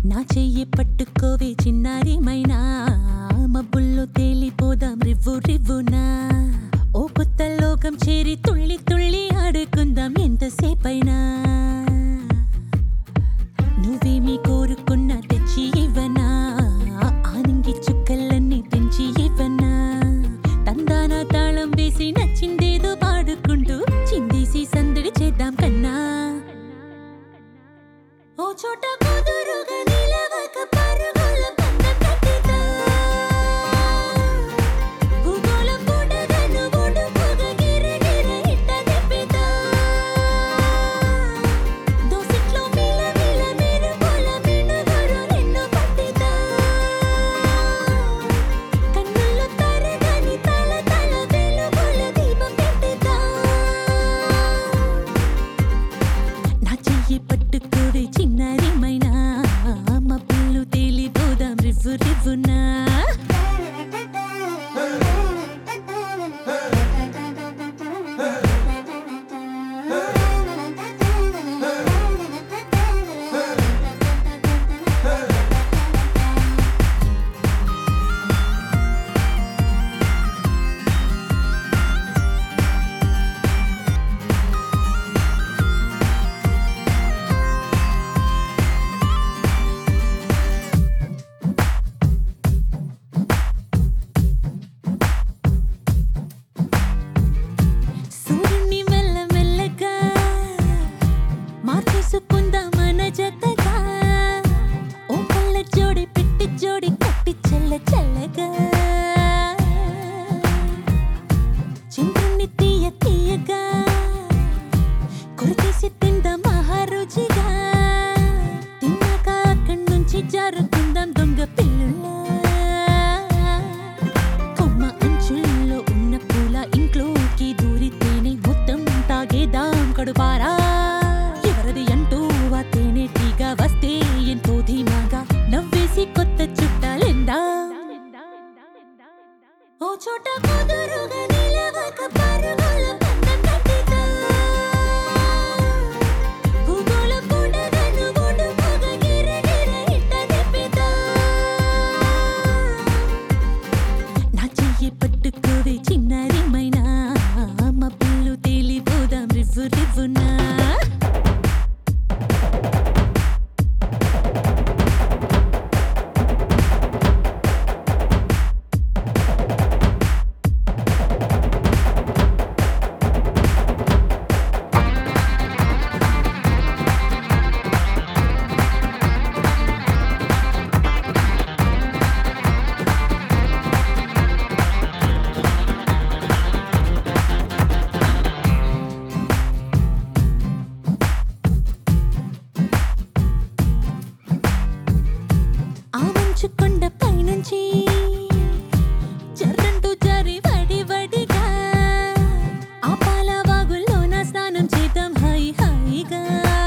నా చెయ్యి పట్టుకోవే చిన్నారి మైనా మబ్బుల్లో తేలిపోదాం రివ్వు రివ్వునా ఓ కొత్త లోకం చేరి తుళ్ళి తుళ్ళి ఆడుకుందాం ఎంతసేపైనా నువ్వేమి కోరుకున్నా తెచ్చి ఇవ్వనా ఆనంగి చుక్కలన్నీ తెంచి ఇవ్వనా తందాన తాళం వేసి నచ్చిందేదో పాడుకుంటూ చిందేసి సందడి చేద్దాం కన్నా ఓ చోట కుదురుగా నిలవక పరుగుల పందెం కట్టిద్దాం. భూగోళం బుడగను బుడుపుగా గిరగిర ఇట్ట తిప్పిద్దాం. దోసిట్లో మిల మిల మెరుపుల మినుగురు నిన్ను పట్టిద్దాం. కన్నుల్లో తరగని తల తల వెలుగుల దీపం పెట్టిద్దాం. నా చెయ్యి పట్టుకోవే చిన్నారి మైనా మబ్బులు తేలిపోదాం రివ్వు రివ్వునా సూర్యుని మెల్ల మెల్లగా మార్చేసుకుందాం మన జతగా ఓ కళ్ళ జోడి పెట్టి జోడి కట్టి చల్ల చల్లగా చంద్రుని తీయ తీయగా కొరికేసి తిందాం మహారుచిగా తిన్నాక అక్కడి నుంచి జారుకుందాం దొంగ పిల్లులా కొమ్మ అంచుల్లో ఉన్న పూల ఇంట్లోకి దూరితేనే మొత్తం తాగేదాం కడుపారా ఎవరది అంటూ ఆ తేనెటీగా వస్తే ఎంతో ధీమాగా నవ్వేసి కొత్త చుట్టాలెందా ఓ చోట కుదురుగా నిలవక పరుగుల పందెం కట్టిద్దాం. భూగోళ బుడగను బుడుపుగా గిరగిర ఇట్ట తిప్పిద్దాం. నా చెయ్యి పట్టుకోవే చిన్నారి మైనా మబ్బులు తేలిపోదాం రివ్వు రివ్వునా ఆ మంచు కొండ పైనుంచి జర్రంటూ జారి వడి వడిగా ఆ పాల వాగుల్లోన స్నానం చేద్దాం హాయి హాయిగా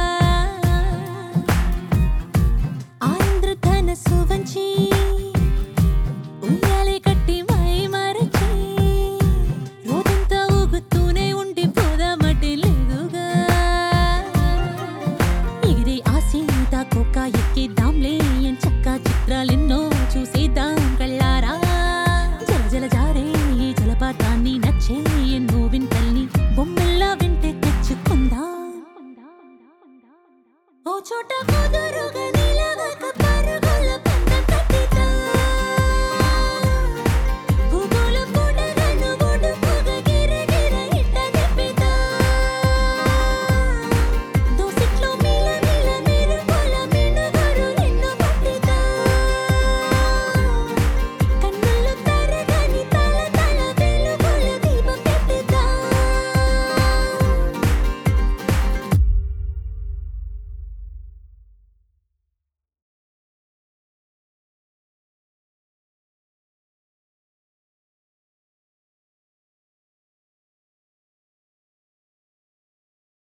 ఆ ఇంద్రధనస్సు వంచి ఉయ్యాలే కట్టి మై మరచి రోజంతా ఊగుతూనే ఉండి పోదామటే లేదుగా ఎగిరే ఆ సీతాకోక ఎక్కిద్దాంలే ఎన్ చక్కా చిత్రాలెన్నో చూసేద్దాం కళ్ళారా జల జల జారే ఈ జలపాతాన్ని నచ్చే ఎన్నో వింతల్ని బొమ్మల్లా వింటే తెచ్చుకుందాం ఓ చోట కుదురుగా